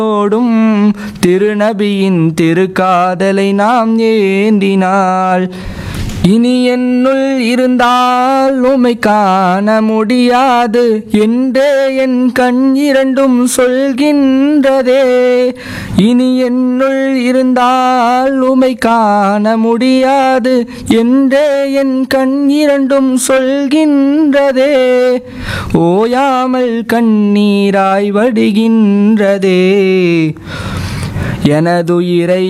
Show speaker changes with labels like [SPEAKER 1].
[SPEAKER 1] ஓடும் திருநபியின் திருக்காதலை நாம் ஏந்தினால் இனி என்னுள் இருந்தால் உமை காண முடியாது என்றே என் கண் இரண்டும் சொல்கின்றதே இனி என்னுள் இருந்தால் உமை காண முடியாது என்றே என் கண் இரண்டும் சொல்கின்றதே ஓயாமல் கண்ணீராய் வடிகின்றதே எனதுயிரை